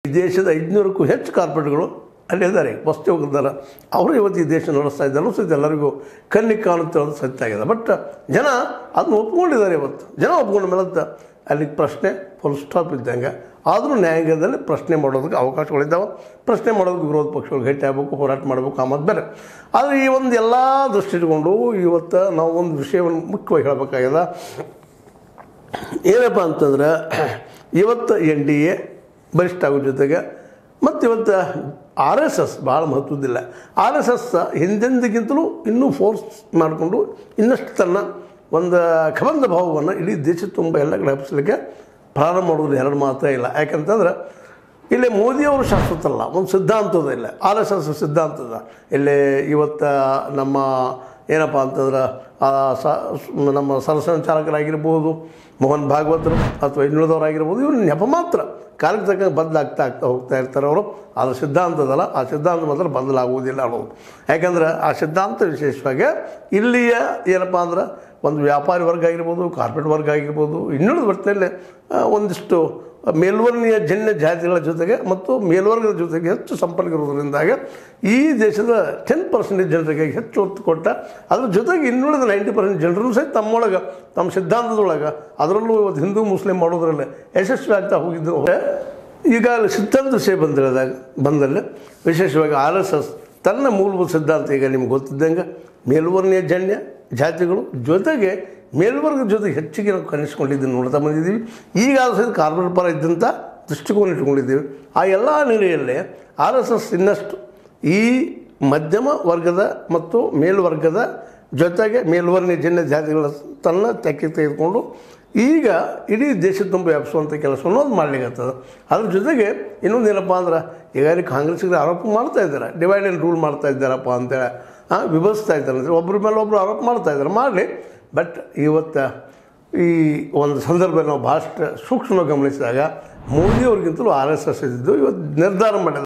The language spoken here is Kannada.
ದೇಶದ ಐದುನೂರಕ್ಕೂ ಹೆಚ್ಚು ಕಾರ್ಪೊರೇಟ್ಗಳು ಅಲ್ಲಿ ಇದ್ದಾರೆ ವಸ್ತು ಹೋಗಿದ್ದಾರೆ ಅವರು ಇವತ್ತು ಈ ದೇಶ ನಡೆಸ್ತಾ ಇದ್ದಾರೆ ಸಹಿತ ಎಲ್ಲರಿಗೂ ಕಣ್ಣಿಗೆ ಕಾಣುತ್ತೆ ಅನ್ನೋದು ಸತ್ಯ ಆಗಿದೆ ಬಟ್ ಜನ ಅದನ್ನ ಒಪ್ಕೊಂಡಿದ್ದಾರೆ ಇವತ್ತು ಜನ ಒಪ್ಕೊಂಡ ಮೇಲೆ ಅಂತ ಅಲ್ಲಿ ಪ್ರಶ್ನೆ ಫುಲ್ ಸ್ಟಾಪ್ ಇದ್ದಂಗೆ ಆದರೂ ನ್ಯಾಯಾಂಗದಲ್ಲಿ ಪ್ರಶ್ನೆ ಮಾಡೋದಕ್ಕೆ ಅವಕಾಶಗಳಿದ್ದಾವೆ ಪ್ರಶ್ನೆ ಮಾಡೋದಕ್ಕೆ ವಿರೋಧ ಪಕ್ಷಗಳು ಗಟ್ಟಿ ಆಗಬೇಕು ಹೋರಾಟ ಮಾಡಬೇಕು ಆಮದು ಬೇರೆ ಆದರೆ ಈ ಒಂದು ಎಲ್ಲ ದೃಷ್ಟಿ ಇಟ್ಕೊಂಡು ಇವತ್ತು ನಾವು ಒಂದು ವಿಷಯವನ್ನು ಮುಖ್ಯವಾಗಿ ಹೇಳಬೇಕಾಗ್ಯದ ಏನಪ್ಪ ಅಂತಂದ್ರೆ ಇವತ್ತು ಎನ್ ಡಿ ಎ ಬಲಿಷ್ಠ ಆಗೋ ಜೊತೆಗೆ ಮತ್ತು ಇವತ್ತು ಆರ್ ಎಸ್ ಎಸ್ ಭಾಳ ಮಹತ್ವದ್ದಿಲ್ಲ ಆರ್ ಎಸ್ ಎಸ್ ಹಿಂದೆಂದಿಗಿಂತಲೂ ಇನ್ನೂ ಫೋರ್ಸ್ ಮಾಡಿಕೊಂಡು ಇನ್ನಷ್ಟು ತನ್ನ ಒಂದು ಕಬಂಧ ಭಾವವನ್ನು ಇಡೀ ದೇಶ ತುಂಬ ಎಲ್ಲ ಕಡೆ ಹಬ್ಬಿಸ್ಲಿಕ್ಕೆ ಪ್ರಾರಂಭ ಮಾಡೋದು ಎರಡು ಮಾತೇ ಇಲ್ಲ ಯಾಕಂತಂದ್ರೆ ಇಲ್ಲಿ ಮೋದಿಯವರು ಶಾಶ್ವತ ಅಲ್ಲ ಒಂದು ಸಿದ್ಧಾಂತದ ಇಲ್ಲ ಆರ್ ಎಸ್ ಎಸ್ ಸಿದ್ಧಾಂತದ ಇಲ್ಲಿ ಇವತ್ತು ನಮ್ಮ ಏನಪ್ಪ ಅಂತಂದ್ರೆ ಆ ಸ ನಮ್ಮ ಸರಸಂಚಾಲಕರಾಗಿರ್ಬೋದು ಮೋಹನ್ ಭಾಗವತರು ಅಥವಾ ಇನ್ನುಳಿದವರಾಗಿರ್ಬೋದು ಇವ್ರು ನೆಪ ಮಾತ್ರ ಕಾಲಕ್ಕೆ ತಕ್ಕಂಗೆ ಬದಲಾಗ್ತಾ ಆಗ್ತಾ ಹೋಗ್ತಾ ಇರ್ತಾರೆ ಅವರು ಅದು ಸಿದ್ಧಾಂತದಲ್ಲ ಆ ಸಿದ್ಧಾಂತ ಮಾತ್ರ ಬದಲಾಗುವುದಿಲ್ಲ ಅನ್ನೋದು ಯಾಕಂದ್ರೆ ಆ ಸಿದ್ಧಾಂತ ವಿಶೇಷವಾಗಿ ಇಲ್ಲಿಯ ಏನಪ್ಪ ಅಂದ್ರೆ ಒಂದು ವ್ಯಾಪಾರಿ ವರ್ಗ ಆಗಿರ್ಬೋದು ಕಾರ್ಪೊರೇಟ್ ವರ್ಗ ಆಗಿರ್ಬೋದು ಇನ್ನುಳಿದ ಬರ್ತಲ್ಲಿ ಒಂದಿಷ್ಟು ಮೇಲ್ವರ್ಣೀಯ ಜನ್ಯ ಜಾತಿಗಳ ಜೊತೆಗೆ ಮತ್ತು ಮೇಲ್ವರ್ಗದ ಜೊತೆಗೆ ಹೆಚ್ಚು ಸಂಪರ್ಕ ಇರೋದ್ರಿಂದಾಗಿ ಈ ದೇಶದ ಟೆನ್ ಪರ್ಸೆಂಟೇಜ್ ಜನರಿಗೆ ಹೆಚ್ಚು ಒತ್ತು ಕೊಟ್ಟ ಅದ್ರ ಜೊತೆಗೆ ಇನ್ನುಳಿದ ನೈಂಟಿ ಪರ್ಸೆಂಟ್ ಜನರು ಸಹಿತ ತಮ್ಮೊಳಗೆ ತಮ್ಮ ಸಿದ್ಧಾಂತದೊಳಗೆ ಅದರಲ್ಲೂ ಇವತ್ತು ಹಿಂದೂ ಮುಸ್ಲಿಂ ಮಾಡೋದ್ರಲ್ಲಿ ಯಶಸ್ವಿ ಆಗ್ತಾ ಹೋಗಿದ್ದು ಈಗ ಅಲ್ಲಿ ಸಿದ್ಧಾಂತ ವಿಷಯ ಬಂದಿಳಿದಾಗ ಬಂದಲ್ಲಿ ವಿಶೇಷವಾಗಿ ಆರ್ ಎಸ್ ಎಸ್ ತನ್ನ ಮೂಲಭೂತ ಸಿದ್ಧಾಂತ ಈಗ ನಿಮ್ಗೆ ಗೊತ್ತಿದ್ದಂಗೆ ಮೇಲ್ವರ್ಣೀಯ ಜನ್ಯ ಜಾತಿಗಳು ಜೊತೆಗೆ ಮೇಲ್ವರ್ಗದ ಜೊತೆಗೆ ಹೆಚ್ಚಿಗೆ ನಾವು ಕನಿಸ್ಕೊಂಡಿದ್ದನ್ನು ನೋಡ್ತಾ ಬಂದಿದ್ದೀವಿ ಈಗ ಅದು ಸಹಿತ ಕಾರ್ಪೊರೇಟ್ ಪರ ಇದ್ದಂಥ ದೃಷ್ಟಿಕೋನ ಇಟ್ಕೊಂಡಿದ್ದೀವಿ ಆ ಎಲ್ಲ ನೆಲೆಯಲ್ಲಿ ಆರ್ ಎಸ್ ಎಸ್ ಇನ್ನಷ್ಟು ಈ ಮಧ್ಯಮ ವರ್ಗದ ಮತ್ತು ಮೇಲ್ವರ್ಗದ ಜೊತೆಗೆ ಮೇಲ್ವರ್ಣೀಯ ಜನ್ಯ ಜಾತಿಗಳ ತನ್ನ ತೆಕ್ಕೆ ತೆಗೆದುಕೊಂಡು ಈಗ ಇಡೀ ದೇಶ ತುಂಬ ವ್ಯಾಪಿಸುವಂಥ ಕೆಲಸವನ್ನು ಅದು ಮಾಡ್ಲಿಕ್ಕತ್ತದ ಅದ್ರ ಜೊತೆಗೆ ಇನ್ನೊಂದು ಏನಪ್ಪ ಅಂದ್ರೆ ಈಗಾಗಲೇ ಕಾಂಗ್ರೆಸ್ಸಿಗೆ ಆರೋಪ ಮಾಡ್ತಾ ಇದ್ದಾರೆ ಡಿವೈಡ್ ಆ್ಯಂಡ್ ರೂಲ್ ಮಾಡ್ತಾ ಇದ್ದಾರಪ್ಪ ಅಂತೇಳಿ ಹಾಂ ವಿಭಜಿಸ್ತಾ ಇದ್ದಾರೆ ಅಂದರೆ ಒಬ್ಬರ ಮೇಲೆ ಒಬ್ಬರು ಆರೋಪ ಮಾಡ್ತಾ ಇದ್ದಾರೆ ಮಾಡಲಿ ಬಟ್ ಇವತ್ತು ಈ ಒಂದು ಸಂದರ್ಭ ನಾವು ಭಾಳಷ್ಟು ಸೂಕ್ಷ್ಮವಾಗಿ ಗಮನಿಸಿದಾಗ ಮೋದಿಯವ್ರಿಗಿಂತಲೂ ಆರ್ ಎಸ್ ಎಸ್ ಇದ್ದಿದ್ದು ಇವತ್ತು ನಿರ್ಧಾರ ಮಾಡಿದ